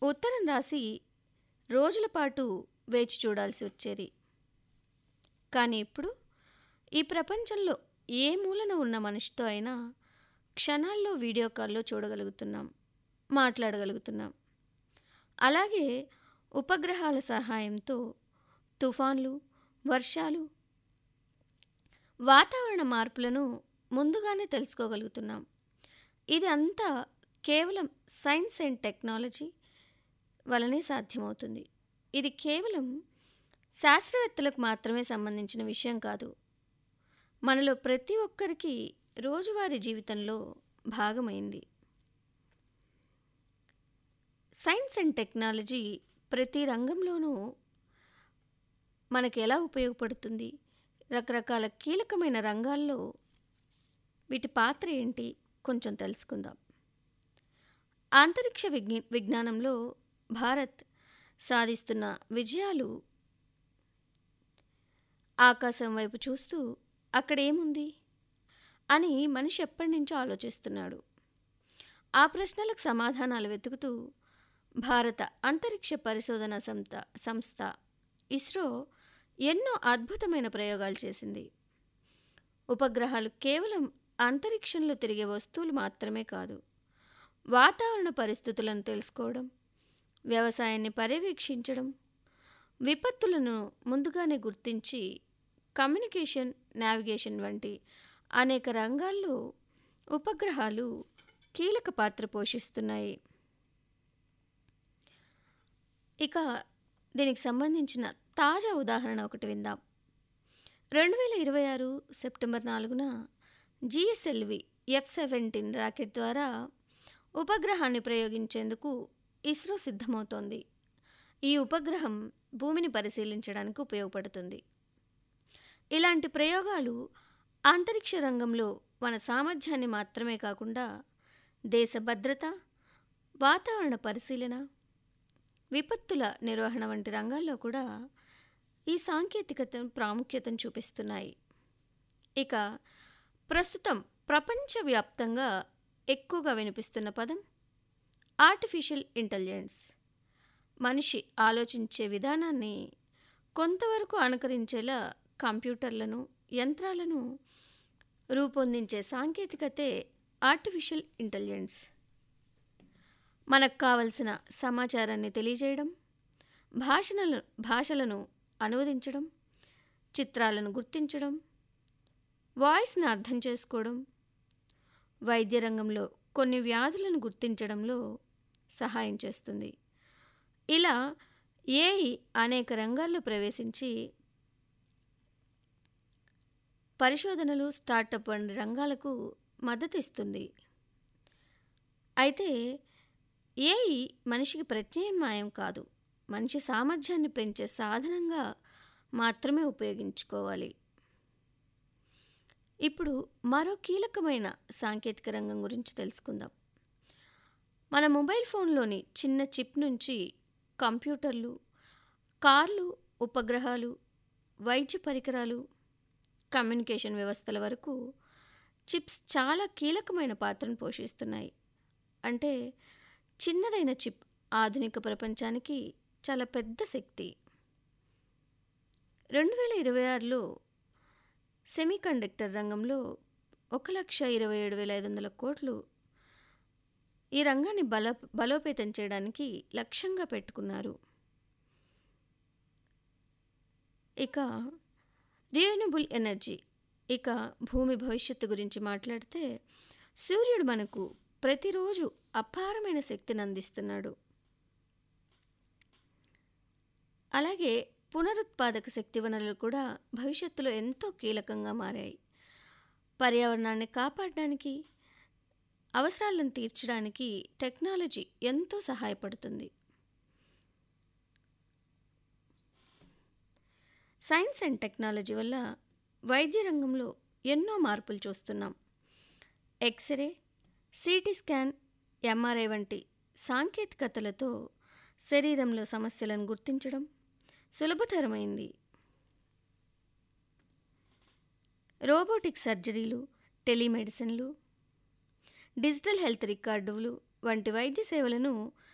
ఉత్తరం రాసి రోజుల పాటు వేచి చూడాల్సి వచ్చేది కానీ ఇప్పుడు ఈ ప్రపంచంలో ఏ మూలన ఉన్న మనిషితో అయినా క్షణాల్లో వీడియో కాల్లో చూడగలుగుతున్నాం మాట్లాడగలుగుతున్నాం అలాగే ఉపగ్రహాల సహాయంతో తుఫాన్లు వర్షాలు వాతావరణ మార్పులను ముందుగానే తెలుసుకోగలుగుతున్నాం ఇది అంతా కేవలం సైన్స్ అండ్ టెక్నాలజీ వలనే సాధ్యమవుతుంది ఇది కేవలం శాస్త్రవేత్తలకు మాత్రమే సంబంధించిన విషయం కాదు మనలో ప్రతి ఒక్కరికి రోజువారీ జీవితంలో భాగమైంది సైన్స్ అండ్ టెక్నాలజీ ప్రతి రంగంలోనూ మనకు ఎలా ఉపయోగపడుతుంది రకరకాల కీలకమైన రంగాల్లో వీటి పాత్ర ఏంటి కొంచెం తెలుసుకుందాం అంతరిక్ష విజ్ఞ విజ్ఞానంలో భారత్ సాధిస్తున్న విజయాలు ఆకాశం వైపు చూస్తూ అక్కడ ఏముంది అని మనిషి ఎప్పటి నుంచో ఆలోచిస్తున్నాడు ఆ ప్రశ్నలకు సమాధానాలు వెతుకుతూ భారత అంతరిక్ష పరిశోధన సంస్థ సంస్థ ఇస్రో ఎన్నో అద్భుతమైన ప్రయోగాలు చేసింది ఉపగ్రహాలు కేవలం అంతరిక్షంలో తిరిగే వస్తువులు మాత్రమే కాదు వాతావరణ పరిస్థితులను తెలుసుకోవడం వ్యవసాయాన్ని పర్యవేక్షించడం విపత్తులను ముందుగానే గుర్తించి కమ్యూనికేషన్ నావిగేషన్ వంటి అనేక రంగాల్లో ఉపగ్రహాలు కీలక పాత్ర పోషిస్తున్నాయి ఇక దీనికి సంబంధించిన తాజా ఉదాహరణ ఒకటి విందాం రెండు వేల ఇరవై ఆరు సెప్టెంబర్ నాలుగున జిఎస్ఎల్వి ఎఫ్ సెవెంటీన్ రాకెట్ ద్వారా ఉపగ్రహాన్ని ప్రయోగించేందుకు ఇస్రో సిద్ధమవుతోంది ఈ ఉపగ్రహం భూమిని పరిశీలించడానికి ఉపయోగపడుతుంది ఇలాంటి ప్రయోగాలు అంతరిక్ష రంగంలో మన సామర్థ్యాన్ని మాత్రమే కాకుండా దేశ భద్రత వాతావరణ పరిశీలన విపత్తుల నిర్వహణ వంటి రంగాల్లో కూడా ఈ సాంకేతికత ప్రాముఖ్యతను చూపిస్తున్నాయి ఇక ప్రస్తుతం ప్రపంచవ్యాప్తంగా ఎక్కువగా వినిపిస్తున్న పదం ఆర్టిఫిషియల్ ఇంటెలిజెన్స్ మనిషి ఆలోచించే విధానాన్ని కొంతవరకు అనుకరించేలా కంప్యూటర్లను యంత్రాలను రూపొందించే సాంకేతికతే ఆర్టిఫిషియల్ ఇంటెలిజెన్స్ మనకు కావలసిన సమాచారాన్ని తెలియజేయడం భాషలను భాషలను అనువదించడం చిత్రాలను గుర్తించడం వాయిస్ని అర్థం చేసుకోవడం వైద్య రంగంలో కొన్ని వ్యాధులను గుర్తించడంలో సహాయం చేస్తుంది ఇలా ఏఐ అనేక రంగాల్లో ప్రవేశించి పరిశోధనలు స్టార్టప్ వంటి రంగాలకు మద్దతు ఇస్తుంది అయితే ఏఐ మనిషికి ప్రత్యామ్నాయం కాదు మనిషి సామర్థ్యాన్ని పెంచే సాధనంగా మాత్రమే ఉపయోగించుకోవాలి ఇప్పుడు మరో కీలకమైన సాంకేతిక రంగం గురించి తెలుసుకుందాం మన మొబైల్ ఫోన్లోని చిన్న చిప్ నుంచి కంప్యూటర్లు కార్లు ఉపగ్రహాలు వైద్య పరికరాలు కమ్యూనికేషన్ వ్యవస్థల వరకు చిప్స్ చాలా కీలకమైన పాత్రను పోషిస్తున్నాయి అంటే చిన్నదైన చిప్ ఆధునిక ప్రపంచానికి చాలా పెద్ద శక్తి రెండు వేల ఇరవై ఆరులో సెమీకండక్టర్ రంగంలో ఒక లక్ష ఇరవై ఏడు వేల ఐదు వందల కోట్లు ఈ రంగాన్ని బల బలోపేతం చేయడానికి లక్ష్యంగా పెట్టుకున్నారు ఇక రియూనబుల్ ఎనర్జీ ఇక భూమి భవిష్యత్తు గురించి మాట్లాడితే సూర్యుడు మనకు ప్రతిరోజు అపారమైన శక్తిని అందిస్తున్నాడు అలాగే పునరుత్పాదక శక్తి వనరులు కూడా భవిష్యత్తులో ఎంతో కీలకంగా మారాయి పర్యావరణాన్ని కాపాడడానికి అవసరాలను తీర్చడానికి టెక్నాలజీ ఎంతో సహాయపడుతుంది సైన్స్ అండ్ టెక్నాలజీ వల్ల వైద్య రంగంలో ఎన్నో మార్పులు చూస్తున్నాం ఎక్స్రే సిటీ స్కాన్ ఎంఆర్ఐ వంటి సాంకేతికతలతో శరీరంలో సమస్యలను గుర్తించడం సులభతరమైంది రోబోటిక్ సర్జరీలు టెలిమెడిసిన్లు డిజిటల్ హెల్త్ రికార్డులు వంటి వైద్య సేవలను